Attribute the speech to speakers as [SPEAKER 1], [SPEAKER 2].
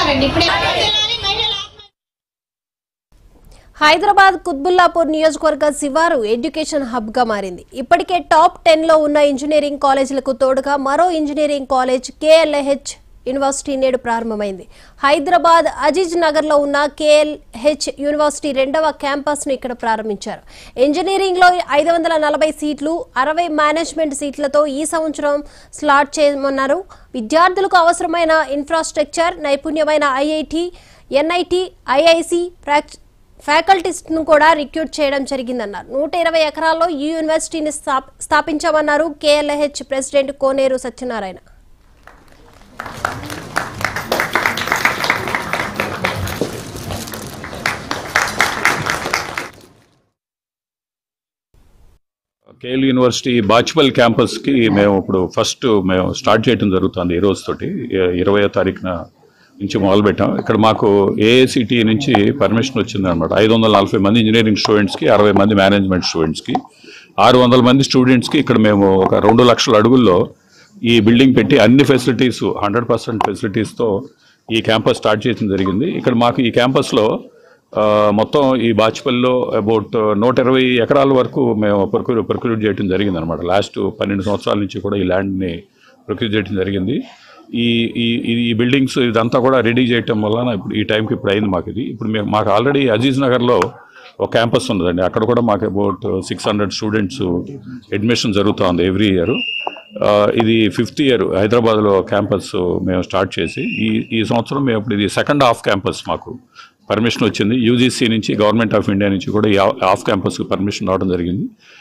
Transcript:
[SPEAKER 1] చేస్తున్నారండి ఇప్పుడే మహిళల
[SPEAKER 2] హైదరాబాద్ కుత్బుల్లాపూర్ నియోజకవర్గ శివారు ఎడ్యుకేషన్ హబ్ గా మారింది ఇప్పటికే టాప్ టెన్ లో ఉన్న ఇంజనీరింగ్ కాలేజీలకు తోడుగా మరో ఇంజనీరింగ్ కాలేజ్ కేఎల్హెచ్ యూనివర్సిటీ నేడు ప్రారంభమైంది హైదరాబాద్ అజీజ్ నగర్ లో ఉన్న కేఎల్హెచ్ యూనివర్సిటీ రెండవ క్యాంపస్ ను ఇక్కడ ప్రారంభించారు ఇంజనీరింగ్ లో ఐదు వందల నలభై సీట్లు అరవై మేనేజ్మెంట్ సీట్లతో ఈ సంవత్సరం స్లాట్ చేయమన్నారు విద్యార్థులకు అవసరమైన ఇన్ఫ్రాస్ట్రక్చర్ నైపుణ్యమైన ఐఐటి ఎన్ఐటి ఐఐసి ఫ్యాకల్టీస్ను కూడా రిక్రూట్ చేయడం జరిగిందన్నారు నూట ఇరవై ఎకరాల్లో ఈ యూనివర్సిటీని స్థాప్- స్థాపించామన్నారు KLH president Koneru Satyanarayana
[SPEAKER 3] KL university Bachupally క్యాంపస్కి మేము ఇప్పుడు ఫస్ట్ మేము స్టార్ట్ చేయడం జరుగుతుంది ఈ రోజుతోటి ఇరవయో తారీఖున నుంచి మొదలుపెట్టాం ఇక్కడ మాకు ఏఐసిటి నుంచి పర్మిషన్ వచ్చిందనమాట ఐదు వందల నలభై మంది ఇంజనీరింగ్ స్టూడెంట్స్కి అరవై మంది మేనేజ్మెంట్ స్టూడెంట్స్కి ఆరు వందల మంది స్టూడెంట్స్కి ఇక్కడ మేము ఒక రెండు లక్షల అడుగుల్లో ఈ బిల్డింగ్ పెట్టి అన్ని ఫెసిలిటీస్ హండ్రెడ్ పర్సెంట్ ఫెసిలిటీస్తో ఈ క్యాంపస్ స్టార్ట్ చేయడం జరిగింది ఇక్కడ మాకు ఈ క్యాంపస్లో ఆ, మొత్తం ఈ బాచ్పల్లిలో అబౌట్ నూట ఇరవై ఎకరాల వరకు మేము ప్రొక్యూర్ ప్రొక్యూర్ చేయడం జరిగింది అనమాట లాస్ట్ పన్నెండు సంవత్సరాల నుంచి కూడా ఈ ల్యాండ్ని ప్రొక్యూర్ చేయడం జరిగింది ఈ ఈ ఈ- ఈ బిల్డింగ్స్ ఇదంతా కూడా రెడీ చేయటం వలన ఇప్పుడు ఈ టైంకి ఇప్పుడు అయింది మాకు ఇది ఇప్పుడు మేము మాకు ఆల్రెడీ అజీజ్ నగర్లో ఒక క్యాంపస్ ఉన్నదండి అక్కడ కూడా మాకు about six hundred students admission జరుగుతూ ఉంది ఎవ్రీ ఇయర్ ఇది ఫిఫ్త్ ఇయర్ హైదరాబాద్లో క్యాంపస్ మేము స్టార్ట్ చేసి ఈ ఈ సంవత్సరం మేము ఇప్పుడు ఇది సెకండ్ హాఫ్ క్యాంపస్ మాకు పర్మిషన్ వచ్చింది యూజీసీ నుంచి గవర్నమెంట్ ఆఫ్ ఇండియా నుంచి కూడా ఈ ఆఫ్ క్యాంపస్కి పర్మిషన్ రావడం జరిగింది